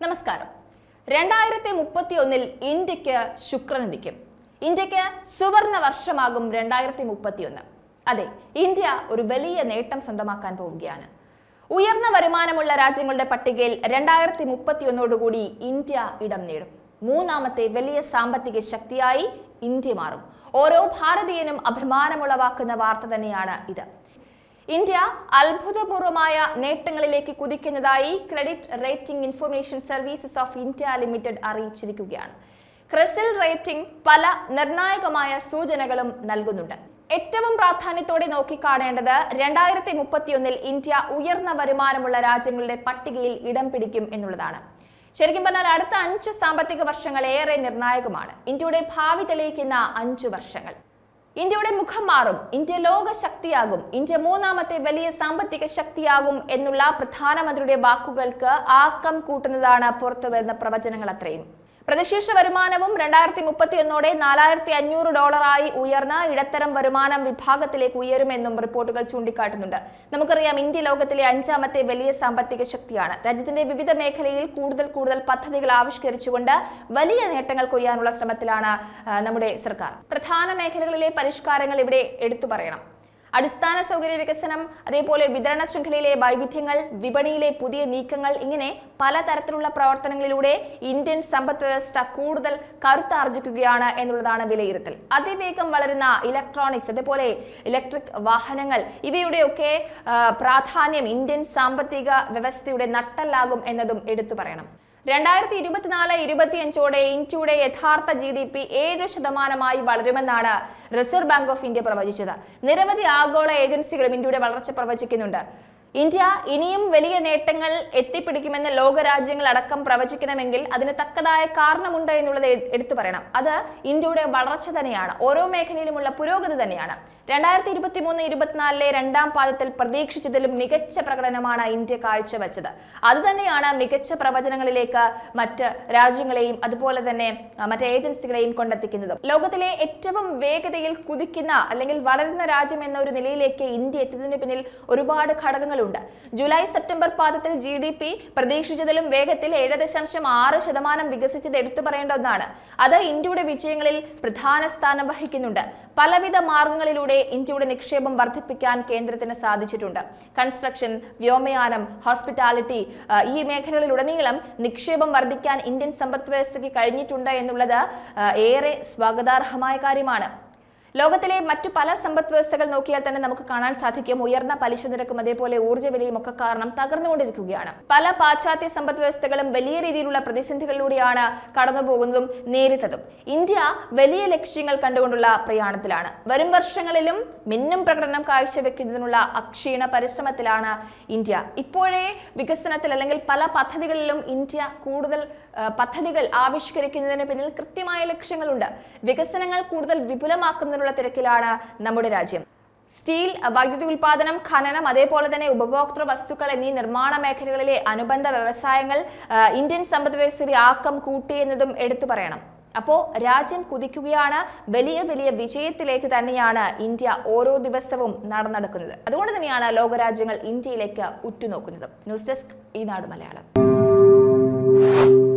നമസ്കാരം രണ്ടായിരത്തി മുപ്പത്തി ഒന്നിൽ ഇന്ത്യക്ക് ശുക്രനുദിക്കും ഇന്ത്യക്ക് സുവർണ വർഷമാകും രണ്ടായിരത്തി മുപ്പത്തി ഒന്ന് അതെ ഇന്ത്യ ഒരു വലിയ നേട്ടം സ്വന്തമാക്കാൻ പോവുകയാണ് ഉയർന്ന വരുമാനമുള്ള രാജ്യങ്ങളുടെ പട്ടികയിൽ രണ്ടായിരത്തി മുപ്പത്തി ഒന്നോടുകൂടി ഇന്ത്യ ഇടം നേടും മൂന്നാമത്തെ വലിയ സാമ്പത്തിക ശക്തിയായി ഇന്ത്യ മാറും ഓരോ ഭാരതീയനും അഭിമാനമുളവാക്കുന്ന വാർത്ത തന്നെയാണ് ഇത് ഇന്ത്യ അത്ഭുതപൂർവമായ നേട്ടങ്ങളിലേക്ക് കുതിക്കുന്നതായി credit rating information services of India limited അറിയിച്ചിരിക്കുകയാണ് ക്രിസിൽ റേറ്റിംഗ് പല നിർണായകമായ സൂചനകളും നൽകുന്നുണ്ട് ഏറ്റവും പ്രാധാന്യത്തോടെ നോക്കിക്കാണേണ്ടത് രണ്ടായിരത്തി മുപ്പത്തിയൊന്നിൽ ഇന്ത്യ ഉയർന്ന വരുമാനമുള്ള രാജ്യങ്ങളുടെ പട്ടികയിൽ ഇടം പിടിക്കും എന്നുള്ളതാണ് ശരിക്കും പറഞ്ഞാൽ അടുത്ത അഞ്ച് സാമ്പത്തിക വർഷങ്ങൾ ഏറെ നിർണായകമാണ് ഇന്ത്യയുടെ ഭാവി തെളിയിക്കുന്ന അഞ്ചു വർഷങ്ങൾ ഇന്ത്യയുടെ മുഖം മാറും ഇന്ത്യ ലോക ശക്തിയാകും ഇന്ത്യ മൂന്നാമത്തെ വലിയ സാമ്പത്തിക ശക്തിയാകും എന്നുള്ള പ്രധാനമന്ത്രിയുടെ വാക്കുകൾക്ക് ആക്കം കൂട്ടുന്നതാണ് പുറത്തു വരുന്ന പ്രവചനങ്ങൾ അത്രയും പ്രതിശീർഷ വരുമാനവും രണ്ടായിരത്തി മുപ്പത്തി ഒന്നോടെ നാലായിരത്തി അഞ്ഞൂറ് ഡോളറായി ഉയർന്ന ഇടത്തരം വരുമാനം വിഭാഗത്തിലേക്ക് ഉയരുമെന്നും റിപ്പോർട്ടുകൾ ചൂണ്ടിക്കാട്ടുന്നുണ്ട് നമുക്കറിയാം ഇന്ത്യ ലോകത്തിലെ അഞ്ചാമത്തെ വലിയ സാമ്പത്തിക ശക്തിയാണ് രാജ്യത്തിന്റെ വിവിധ മേഖലയിൽ കൂടുതൽ കൂടുതൽ പദ്ധതികൾ ആവിഷ്കരിച്ചുകൊണ്ട് വലിയ നേട്ടങ്ങൾ കൊയ്യാനുള്ള ശ്രമത്തിലാണ് ആ, നമ്മുടെ സർക്കാർ പ്രധാന മേഖലകളിലെ പരിഷ്കാരങ്ങൾ ഇവിടെ എടുത്തു പറയണം അടിസ്ഥാന സൗകര്യ വികസനം അതേപോലെ വിതരണ ശൃംഖലയിലെ വൈവിധ്യങ്ങൾ വിപണിയിലെ പുതിയ നീക്കങ്ങൾ ഇങ്ങനെ പലതരത്തിലുള്ള പ്രവർത്തനങ്ങളിലൂടെ ഇന്ത്യൻ സമ്പദ് വ്യവസ്ഥ കൂടുതൽ കരുത്താർജിക്കുകയാണ് എന്നുള്ളതാണ് വിലയിരുത്തൽ അതിവേഗം വളരുന്ന ഇലക്ട്രോണിക്സ് അതേപോലെ ഇലക്ട്രിക് വാഹനങ്ങൾ ഇവയുടെയൊക്കെ ആ, പ്രാധാന്യം ഇന്ത്യൻ സാമ്പത്തിക വ്യവസ്ഥയുടെ നട്ടല്ലാകും എന്നതും എടുത്തു പറയണം രണ്ടായിരത്തി ഇരുപത്തിനാല് ഇരുപത്തിയഞ്ചോടെ ഇന്ത്യയുടെ യഥാർത്ഥ ജി ഡി പി ഏഴ് ശതമാനമായി വളരുമെന്നാണ് റിസർവ് ബാങ്ക് ഓഫ് ഇന്ത്യ പ്രവചിച്ചത് നിരവധി ആഗോള ഏജൻസികളും ഇന്ത്യയുടെ വളർച്ച പ്രവചിക്കുന്നുണ്ട് ഇന്ത്യ ഇനിയും വലിയ നേട്ടങ്ങൾ എത്തിപ്പിടിക്കുമെന്ന് ലോകരാജ്യങ്ങൾ അടക്കം പ്രവചിക്കണമെങ്കിൽ അതിന് തക്കതായ കാരണമുണ്ട് എന്നുള്ളത് എ- എടുത്തു പറയണം അത് ഇന്ത്യയുടെ വളർച്ച തന്നെയാണ് ഓരോ മേഖലയിലുമുള്ള പുരോഗതി തന്നെയാണ് രണ്ടായിരത്തി ഇരുപത്തി മൂന്ന് ഇരുപത്തിനാലിലെ രണ്ടാം പാദത്തിൽ പ്രതീക്ഷിച്ചതിലും മികച്ച പ്രകടനമാണ് ഇന്ത്യ കാഴ്ചവെച്ചത് അത് തന്നെയാണ് മികച്ച പ്രവചനങ്ങളിലേക്ക് മറ്റ് രാജ്യങ്ങളെയും അതുപോലെ തന്നെ ആ, മറ്റ് ഏജൻസികളെയും കൊണ്ടെത്തിക്കുന്നത് ലോകത്തിലെ ഏറ്റവും വേഗതയിൽ കുതിക്കുന്ന അല്ലെങ്കിൽ വളരുന്ന രാജ്യം എന്ന ഒരു നിലയിലേക്ക് ഇന്ത്യ എത്തിയതിന് പിന്നിൽ ഒരുപാട് ഘടകങ്ങളുണ്ട് ജൂലൈ സെപ്റ്റംബർ പാദത്തിൽ ജി ഡി പി പ്രതീക്ഷിച്ചതിലും വേഗത്തിൽ ഏഴ് ദശാംശം ആറ് ശതമാനം വികസിച്ചത് എടുത്തു പറയേണ്ട ഒന്നാണ് അത് ഇന്ത്യയുടെ വിജയങ്ങളിൽ പ്രധാന സ്ഥാനം വഹിക്കുന്നുണ്ട് പലവിധ മാർഗങ്ങളിലൂടെ ഇന്ത്യയുടെ നിക്ഷേപം വർദ്ധിപ്പിക്കാൻ കേന്ദ്രത്തിന് സാധിച്ചിട്ടുണ്ട് കൺസ്ട്രക്ഷൻ വ്യോമയാനം ഹോസ്പിറ്റാലിറ്റി ആ, ഈ മേഖലകളിലുടനീളം നിക്ഷേപം വർദ്ധിക്കാൻ ഇന്ത്യൻ സമ്പദ് വ്യവസ്ഥയ്ക്ക് കഴിഞ്ഞിട്ടുണ്ട് എന്നുള്ളത് ആ, ഏറെ സ്വാഗതാർഹമായ കാര്യമാണ് ലോകത്തിലെ മറ്റു പല സമ്പദ് വ്യവസ്ഥകൾ നോക്കിയാൽ തന്നെ നമുക്ക് കാണാൻ സാധിക്കും ഉയർന്ന പലിശ നിരക്കും അതേപോലെ ഊർജ്ജ വിലയും ഒക്കെ കാരണം തകർന്നുകൊണ്ടിരിക്കുകയാണ് പല പാശ്ചാത്യ സമ്പദ് വ്യവസ്ഥകളും വലിയ രീതിയിലുള്ള പ്രതിസന്ധികളിലൂടെയാണ് കടന്നു പോകുന്നതും നേരിട്ടതും ഇന്ത്യ വലിയ ലക്ഷ്യങ്ങൾ കണ്ടുകൊണ്ടുള്ള പ്രയാണത്തിലാണ് വരും വർഷങ്ങളിലും മിന്നും പ്രകടനം കാഴ്ചവെക്കുന്നതിനുള്ള അക്ഷീണ പരിശ്രമത്തിലാണ് ഇന്ത്യ ഇപ്പോഴേ വികസനത്തിൽ അല്ലെങ്കിൽ പല പദ്ധതികളിലും ഇന്ത്യ കൂടുതൽ ആ, പദ്ധതികൾ ആവിഷ്കരിക്കുന്നതിന് പിന്നിൽ കൃത്യമായ ലക്ഷ്യങ്ങളുണ്ട് വികസനങ്ങൾ കൂടുതൽ വിപുലമാക്കുന്നതിനുള്ള തിരക്കിലാണ് നമ്മുടെ രാജ്യം സ്റ്റീൽ വൈദ്യുതി ഉൽപാദനം ഖനനം അതേപോലെ തന്നെ ഉപഭോക്തൃ വസ്തുക്കൾ എന്നീ നിർമ്മാണ മേഖലകളിലെ അനുബന്ധ വ്യവസായങ്ങൾ ആ, ഇന്ത്യൻ സമ്പദ് വ്യവസ്ഥയുടെ ആക്കം കൂട്ടി എന്നതും എടുത്തു പറയണം അപ്പോൾ രാജ്യം കുതിക്കുകയാണ് വലിയ വലിയ വിജയത്തിലേക്ക് തന്നെയാണ് ഇന്ത്യ ഓരോ ദിവസവും നടന്നെടുക്കുന്നത് അതുകൊണ്ട് തന്നെയാണ് ലോകരാജ്യങ്ങൾ ഇന്ത്യയിലേക്ക് ഉറ്റുനോക്കുന്നത് ന്യൂസ് ഡെസ്ക് ഈ നാട് മലയാളം